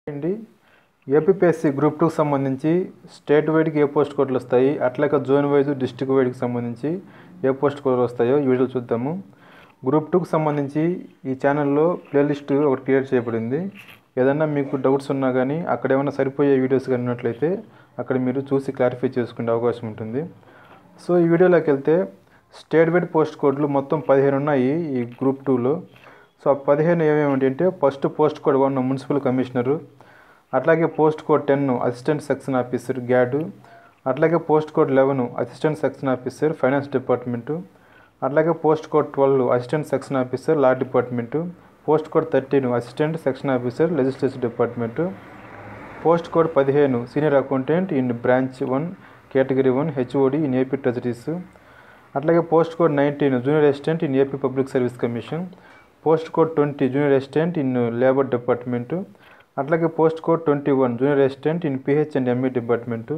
అండి APSC group టూకి సంబంధించి స్టేట్ వైడ్కి ఏ పోస్ట్ కోడ్లు వస్తాయి అట్లాగే జోన్ వైజ్ డిస్టిక్ వైడ్కి సంబంధించి ఏ పోస్ట్ కోడ్లు వస్తాయో ఈ వీడియో చూద్దాము గ్రూప్ టూకి సంబంధించి ఈ ఛానల్లో ప్లేలిస్ట్ ఒకటి క్రియేట్ చేయబడింది ఏదన్నా మీకు డౌట్స్ ఉన్నా కానీ అక్కడ ఏమైనా సరిపోయే వీడియోస్ కానీ ఉన్నట్లయితే అక్కడ మీరు చూసి క్లారిఫై చేసుకునే అవకాశం ఉంటుంది సో ఈ వీడియోలోకి వెళ్తే స్టేట్ వైడ్ పోస్ట్ కోడ్లు మొత్తం పదిహేను ఉన్నాయి ఈ గ్రూప్ టూలో సో ఆ పదిహేను ఏమేమి అంటే first post code one municipal commissioner అట్లాగే post code ten assistant section officer గ్యాడు అట్లాగే post code eleven assistant section officer finance department అట్లాగే post code twelve assistant section officer law department post code thirteen assistant section officer legislation department post code పదిహేను senior accountant in branch one category one HOD in AP treasuries అట్లాగే post code nineteen junior assistant in AP public service commission post code twenty junior assistant in labour department అట్లాగే post code twenty one junior assistant in PH and ME department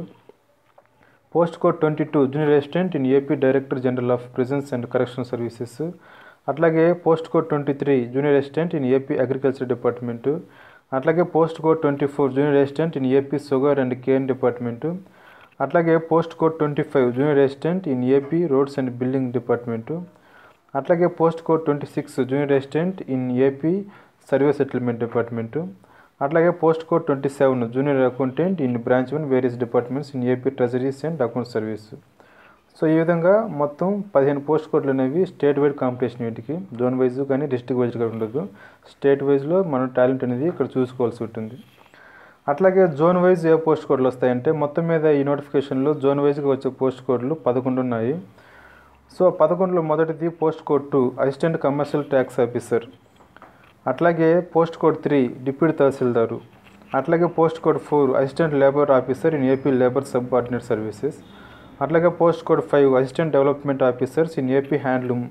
post code twenty two junior assistant in AP director general of prisons and correction services అట్లాగే post code twenty three junior assistant in AP agriculture department అట్లాగే post code twenty four junior assistant in AP sugar and cane department అట్లాగే post code twenty five junior assistant in AP roads and building department అట్లాగే post code twenty six junior assistant in AP survey settlement department అట్లాగే post code twenty seven junior accountant in branch one various departments in AP treasuries and account service so ఈ విధంగా మొత్తం పదిహేను post కోడ్లు అనేవి state wide competition వీటికి zone wise కానీ district wise కానీ ఉండదు స్టేట్ వైజ్లో మన టాలెంట్ అనేది ఇక్కడ చూసుకోవాల్సి ఉంటుంది అట్లాగే జోన్ వైజ్ ఏ పోస్ట్ కోడ్లు వస్తాయంటే మొత్తం మీద ఈ నోటిఫికేషన్లో జోన్ వైజ్గా వచ్చే పోస్ట్ కోడ్లు పదకొండు ఉన్నాయి సో పదకొండులో మొదటిది post code two assistant commercial tax officer అట్లాగే post code three deputy tahsildar అట్లాగే post code four assistant labour officer in AP labour subordinate services అట్లాగే post code five assistant development officers in AP handloom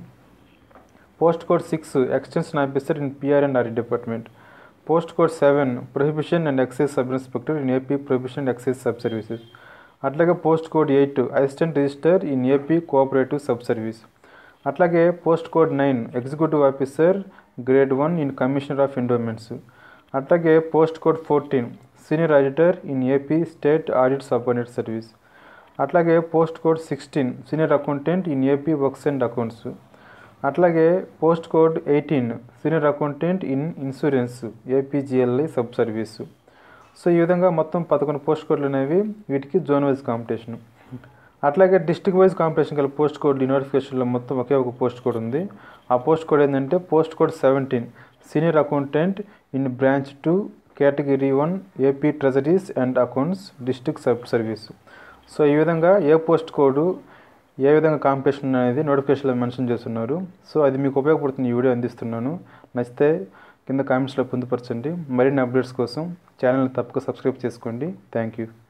post code six extension officer in PR and R department post code seven prohibition and excise sub inspector in AP prohibition and excise sub services అట్లాగే post code eight assistant register in AP cooperative sub service అట్లాగే post code nine executive officer grade one in commissioner of endowments అట్లాగే post code fourteen senior auditor in AP state audit subordinate service అట్లాగే post code sixteen senior accountant in AP works and accounts అట్లాగే post code eighteen senior accountant in insurance APGLI sub service so ఈ విధంగా మొత్తం పదకొండు post కోడ్లు అనేవి వీటికి zone wise competition అట్లాగే డిస్టిక్ వైజ్ కాంపిటీషన్ గల పోస్ట్ కోడ్ ఈ నోటిఫికేషన్లో మొత్తం ఒకే ఒక పోస్ట్ కోడ్ ఉంది ఆ పోస్ట్ కోడ్ ఏంటంటే post code seventeen senior accountant in branch two category one AP treasuries and accounts district sub service so ఈ విధంగా ఏ పోస్ట్ కోడ్ ఏ విధంగా కాంపిటీషన్ అనేది నోటిఫికేషన్లో మెన్షన్ చేస్తున్నారు సో అది మీకు ఉపయోగపడుతుంది ఈ వీడియో అందిస్తున్నాను నచ్చితే కింద కామెంట్స్లో పొందుపరచండి మరిన్ని అప్డేట్స్ కోసం ఛానల్ని తప్పక సబ్స్క్రైబ్ చేసుకోండి థ్యాంక్ యూ